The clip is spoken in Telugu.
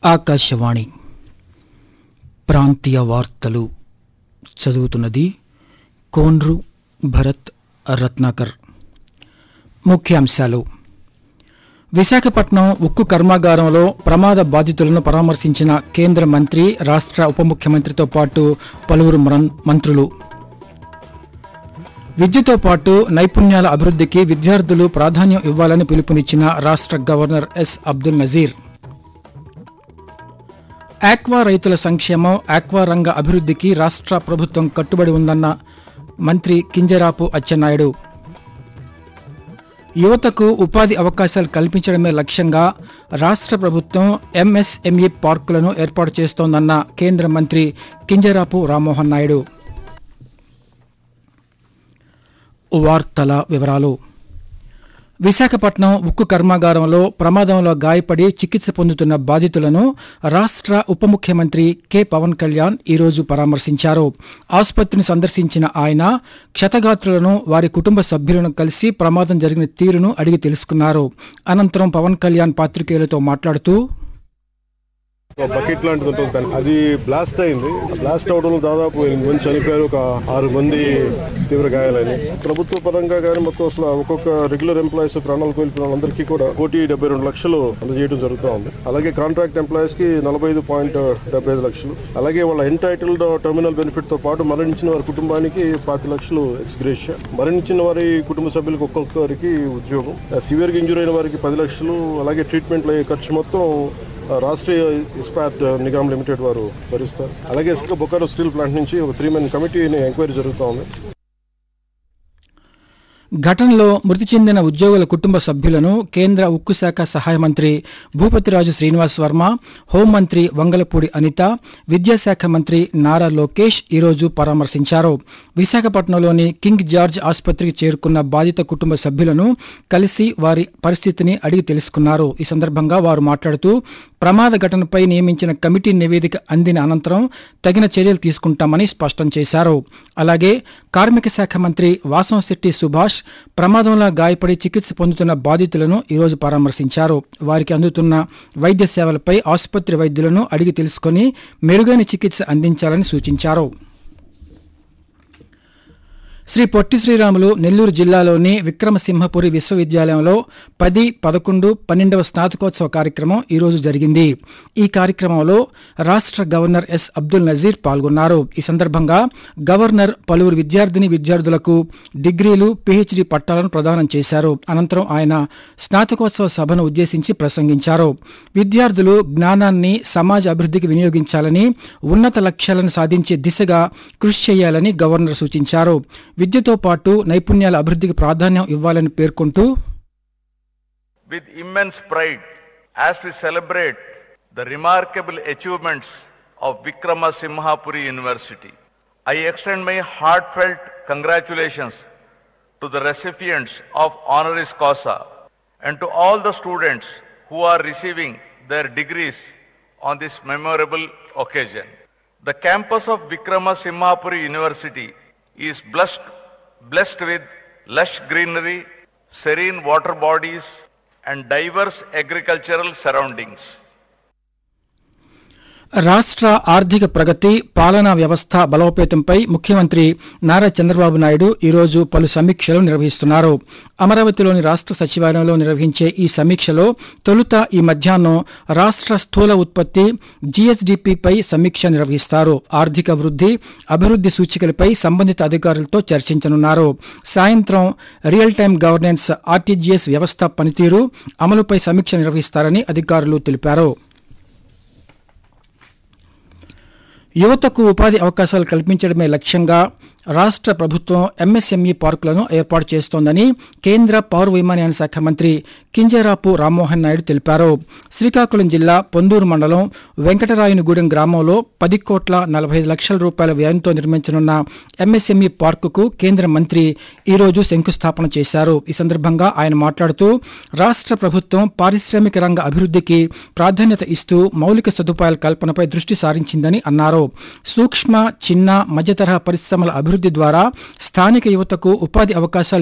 ఆకాశవాణి ప్రాంతీయ వార్తలు చదువుతున్నది కోన్రు భరత్ రత్నాకర్ ముఖ్యాంశాలు విశాఖపట్నం ఉక్కు కర్మాగారంలో ప్రమాద బాధితులను పరామర్శించిన కేంద్ర మంత్రి రాష్ట్ర ఉప ముఖ్యమంత్రితో పాటు పలువురు మరన్- మంత్రులు విద్యతో పాటు నైపుణ్యాల అభివృద్ధికి విద్యార్థులు ప్రాధాన్యం ఇవ్వాలని పిలుపునిచ్చిన రాష్ట్ర governor S Abdul Nazeer aqua రైతుల సంక్షేమం ఆక్వా రంగ అభివృద్ధికి రాష్ట్ర ప్రభుత్వం కట్టుబడి ఉందన్న మంత్రి కింజరాపు అచ్చెన్నాయుడు యువతకు ఉపాధి అవకాశాలు కల్పించడమే లక్ష్యంగా రాష్ట్ర ప్రభుత్వం ఎంఎస్ఎంఈ పార్కులను ఏర్పాటు చేస్తోందన్న కేంద్ర మంత్రి కింజరాపు రామ్మోహన్ నాయుడు వార్తల వివరాలు విశాఖపట్నం ఉక్కు కర్మాగారంలో ప్రమాదంలో గాయపడి చికిత్స పొందుతున్న బాధితులను రాష్ట్ర ఉప ముఖ్యమంత్రి కె పవన్ కళ్యాణ్ ఈరోజు పరామర్శించారు ఆసుపత్రిని సందర్శించిన ఆయన క్షతగాత్రులను వారి కుటుంబ సభ్యులను కలిసి ప్రమాదం జరిగిన తీరును అడిగి తెలుసుకున్నారు అనంతరం పవన్ కళ్యాణ్ పాత్రికేయులతో మాట్లాడుతూ ఒక బకెట్ లాంటిది ఉంటుంది దాని అది బ్లాస్ట్ అయింది బ్లాస్ట్ అవడంలో దాదాపు ఎనిమిది మంది చనిపోయారు ఒక ఆరు మంది తీవ్ర గాయాలని ప్రభుత్వ పరంగా కానీ మొత్తం అసలు ఒక్కొక్క రెగ్యులర్ ఎంప్లాయీస్ ప్రాణాలు కోల్పోయిన వాళ్ళందరికీ కూడా కోటి డెబ్బై రెండు లక్షలు అందజేయడం జరుగుతూ ఉంది అలాగే కాంట్రాక్ట్ ఎంప్లాయీస్ కి నలభై ఐదు పాయింట్ డెబ్బై ఐదు లక్షలు అలాగే వాళ్ళ ఎంటైటిల్డ్ టర్మినల్ బెనిఫిట్ తో పాటు మరణించిన వారి కుటుంబానికి పాతి లక్షలు ఎక్స్గ్రేషియా మరణించిన వారి కుటుంబ సభ్యులకు ఒక్కొక్కరికి ఉద్యోగం సివియర్ గా ఇంజూర్ అయిన వారికి పది లక్షలు అలాగే ట్రీట్మెంట్ అయ్యే ఖర్చు మొత్తం ఆ, రాష్ట్రీయ ఇస్పాట్ నిగమ్ లిమిటెడ్ వారు భరిస్తారు అలాగే ఇసుక బొకారో స్టీల్ ప్లాంట్ నుంచి ఒక త్రీ మెన్ కమిటీని ఎంక్వైరీ జరుగుతూ ఉంది ఘటనలో మృతి చెందిన ఉద్యోగుల కుటుంబ సభ్యులను కేంద్ర ఉక్కు శాఖ సహాయ మంత్రి భూపతిరాజు శ్రీనివాస్ వర్మ హోంమంత్రి వంగలపూడి అనిత విద్యాశాఖ మంత్రి నారా లోకేష్ ఈరోజు పరామర్శించారు విశాఖపట్నంలోని కింగ్ జార్జ్ ఆసుపత్రికి చేరుకున్న బాధిత కుటుంబ సభ్యులను కలిసి వారి పరిస్థితిని అడిగి తెలుసుకున్నారు ఈ సందర్భంగా వారు మాట్లాడుతూ ప్రమాద ఘటనపై నియమించిన కమిటీ నివేదిక అందిన అనంతరం తగిన చర్యలు తీసుకుంటామని స్పష్టం చేశారు అలాగే కార్మిక శాఖ మంత్రి వాసంశెట్టి సుభాష్ ప్రమాదంలో గాయపడి చికిత్స పొందుతున్న బాధితులను ఈరోజు పరామర్శించారు వారికి అందుతున్న వైద్య సేవలపై ఆసుపత్రి వైద్యులను అడిగి తెలుసుకుని మెరుగైన చికిత్స అందించాలని సూచించారు శ్రీ పొట్టి శ్రీరాములు నెల్లూరు జిల్లాలోని విక్రమసింహపురి విశ్వవిద్యాలయంలో పది పదకొండు పన్నెండవ స్నాతకోత్సవ కార్యక్రమం ఈరోజు జరిగింది ఈ కార్యక్రమంలో రాష్ట్ర గవర్నర్ ఎస్ అబ్దుల్ నజీర్ పాల్గొన్నారు ఈ సందర్భంగా గవర్నర్ పలువురు విద్యార్థిని విద్యార్థులకు డిగ్రీలు పిహెచ్డి పట్టాలను ప్రదానం చేశారు అనంతరం ఆయన స్నాతకోత్సవ సభను ఉద్దేశించి ప్రసంగించారు విద్యార్థులు జ్ఞానాన్ని సమాజ అభివృద్ధికి వినియోగించాలని ఉన్నత లక్ష్యాలను సాధించే దిశగా కృషి చేయాలని గవర్నర్ సూచించారు విద్యతో పాటు నైపుణ్యాల అభివృద్ధికి ప్రాధాన్యం ఇవ్వాలని పేర్కొంటూ with immense pride as we celebrate the remarkable achievements of Vikrama Simhapuri University. I extend my heartfelt congratulations to the recipients of honoris causa and to all the students who are receiving their degrees on this memorable occasion. The campus of Vikrama Simhapuri University is blessed, blessed with lush greenery, serene water bodies, and diverse agricultural surroundings. రాష్ట్ర ఆర్థిక ప్రగతి పాలనా వ్యవస్థ బలోపేతంపై ముఖ్యమంత్రి నారా చంద్రబాబు నాయుడు ఈరోజు పలు సమీక్షలు నిర్వహిస్తున్నారు అమరావతిలోని రాష్ట్ర సచివాలయంలో నిర్వహించే ఈ సమీక్షలో తొలుత ఈ మధ్యాహ్నం రాష్ట్ర స్థూల ఉత్పత్తి జీఎస్డీపీపై సమీక్ష నిర్వహిస్తారు ఆర్థిక వృద్ధి అభివృద్ధి సూచికలపై సంబంధిత అధికారులతో చర్చించనున్నారు సాయంత్రం రియల్ టైం గవర్నెన్స్ ఆర్టీజీఎస్ వ్యవస్థ పనితీరు అమలుపై సమీక్ష నిర్వహిస్తారని అధికారులు తెలిపారు యువతకు ఉపాధి అవకాశాలు కల్పించడమే లక్ష్యంగా రాష్ట్ర ప్రభుత్వం ఎంఎస్ఎంఈ పార్కులను ఏర్పాటు చేస్తోందని కేంద్ర పౌర విమానయాన శాఖ మంత్రి కింజరాపు రామ్మోహన్ నాయుడు తెలిపారు శ్రీకాకుళం జిల్లా పొందూరు మండలం వెంకటరాయునిగూడెం గ్రామంలో పది కోట్ల నలభై ఐదు లక్షల రూపాయల వ్యయంతో నిర్మించనున్న ఎంఎస్ఎంఈ పార్కుకు కేంద్ర మంత్రి ఈరోజు శంకుస్థాపన చేశారు ఈ సందర్భంగా ఆయన మాట్లాడుతూ రాష్ట్ర ప్రభుత్వం పారిశ్రామిక రంగ అభివృద్ధికి ప్రాధాన్యత ఇస్తూ మౌలిక సదుపాయాల కల్పనపై దృష్టి సారించిందని అన్నారు సూక్ష్మ చిన్న మధ్యతరహా పరిశ్రమల అభివృద్ధి ద్వారా స్థానిక యువతకు ఉపాధి అవకాశాలు